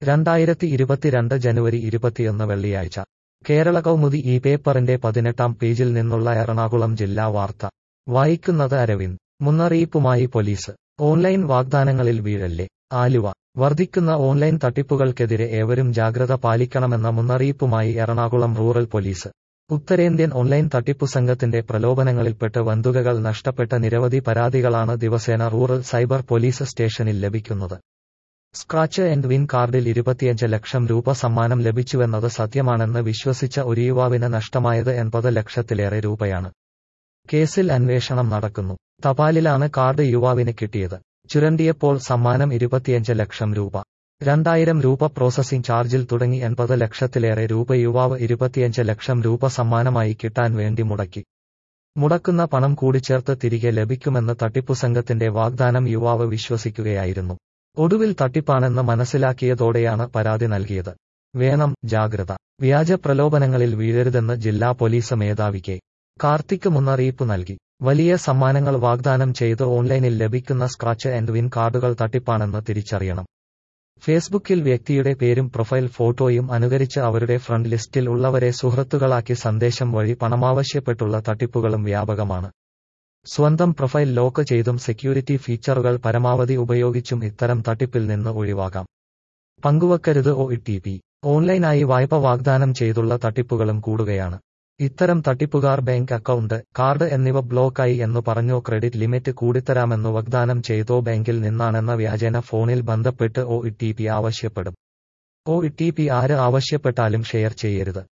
രണ്ടായിരത്തി ഇരുപത്തിരണ്ട് ജനുവരി ഇരുപത്തിയൊന്ന് വെള്ളിയാഴ്ച കേരള കൗമുദി ഈ പേപ്പറിന്റെ പതിനെട്ടാം പേജിൽ നിന്നുള്ള എറണാകുളം ജില്ലാ വാർത്ത വായിക്കുന്നത് അരവിന്ദ് മുന്നറിയിപ്പുമായി പോലീസ് ഓൺലൈൻ വാഗ്ദാനങ്ങളിൽ വീഴല്ലേ ആലുവ വർദ്ധിക്കുന്ന ഓൺലൈൻ തട്ടിപ്പുകൾക്കെതിരെ ഏവരും ജാഗ്രത പാലിക്കണമെന്ന മുന്നറിയിപ്പുമായി എറണാകുളം റൂറൽ പോലീസ് ഉത്തരേന്ത്യൻ ഓൺലൈൻ തട്ടിപ്പു സംഘത്തിന്റെ പ്രലോഭനങ്ങളിൽപ്പെട്ട് വന്തുകകൾ നഷ്ടപ്പെട്ട നിരവധി പരാതികളാണ് ദിവസേന റൂറൽ സൈബർ പോലീസ് സ്റ്റേഷനിൽ ലഭിക്കുന്നത് സ്ക്രാച്ച് ആൻഡ് വിൻ കാർഡിൽ ഇരുപത്തിയഞ്ച് ലക്ഷം രൂപ സമ്മാനം ലഭിച്ചുവെന്നത് സത്യമാണെന്ന് വിശ്വസിച്ച ഒരു യുവാവിന് നഷ്ടമായത് എൺപത് ലക്ഷത്തിലേറെ രൂപയാണ് കേസിൽ അന്വേഷണം നടക്കുന്നു തപാലിലാണ് കാർഡ് യുവാവിന് കിട്ടിയത് ചുരണ്ടിയപ്പോൾ സമ്മാനം ഇരുപത്തിയഞ്ച് ലക്ഷം രൂപ രണ്ടായിരം രൂപ പ്രോസസിംഗ് ചാർജിൽ തുടങ്ങി എൺപത് ലക്ഷത്തിലേറെ രൂപ യുവാവ് ഇരുപത്തിയഞ്ച് ലക്ഷം രൂപ സമ്മാനമായി കിട്ടാൻ വേണ്ടി മുടക്കി മുടക്കുന്ന പണം കൂടിച്ചേർത്ത് തിരികെ ലഭിക്കുമെന്ന് തട്ടിപ്പു സംഘത്തിന്റെ വാഗ്ദാനം യുവാവ് വിശ്വസിക്കുകയായിരുന്നു ഒടുവിൽ തട്ടിപ്പാണെന്ന് മനസ്സിലാക്കിയതോടെയാണ് പരാതി നൽകിയത് വേണം ജാഗ്രത വ്യാജ പ്രലോഭനങ്ങളിൽ വീഴരുതെന്ന് ജില്ലാ പോലീസ് മേധാവി കെ കാർത്തിക് മുന്നറിയിപ്പ് നൽകി വലിയ സമ്മാനങ്ങൾ വാഗ്ദാനം ചെയ്ത് ഓൺലൈനിൽ ലഭിക്കുന്ന സ്ക്രാച്ച് ആൻഡ് വിൻ കാർഡുകൾ തട്ടിപ്പാണെന്ന് തിരിച്ചറിയണം ഫേസ്ബുക്കിൽ വ്യക്തിയുടെ പേരും പ്രൊഫൈൽ ഫോട്ടോയും അനുകരിച്ച് അവരുടെ ഫ്രണ്ട് ലിസ്റ്റിൽ ഉള്ളവരെ സുഹൃത്തുക്കളാക്കി സന്ദേശം വഴി പണമാവശ്യപ്പെട്ടുള്ള തട്ടിപ്പുകളും വ്യാപകമാണ് സ്വന്തം പ്രൊഫൈൽ ലോക്ക് ചെയ്തും സെക്യൂരിറ്റി ഫീച്ചറുകൾ പരമാവധി ഉപയോഗിച്ചും ഇത്തരം തട്ടിപ്പിൽ നിന്ന് ഒഴിവാകാം പങ്കുവെക്കരുത് ഒ ടി പി ഓൺലൈനായി വായ്പ വാഗ്ദാനം ചെയ്തുള്ള തട്ടിപ്പുകളും കൂടുകയാണ് ഇത്തരം തട്ടിപ്പുകാർ ബാങ്ക് അക്കൗണ്ട് കാർഡ് എന്നിവ ബ്ലോക്കായി എന്നു പറഞ്ഞോ ക്രെഡിറ്റ് ലിമിറ്റ് കൂടിത്തരാമെന്നു വാഗ്ദാനം ചെയ്തോ ബാങ്കിൽ നിന്നാണെന്ന വ്യാജേന ഫോണിൽ ബന്ധപ്പെട്ട് ഒ ടി പി ആവശ്യപ്പെടും ഒ ടി പി ആര് ആവശ്യപ്പെട്ടാലും ഷെയർ ചെയ്യരുത്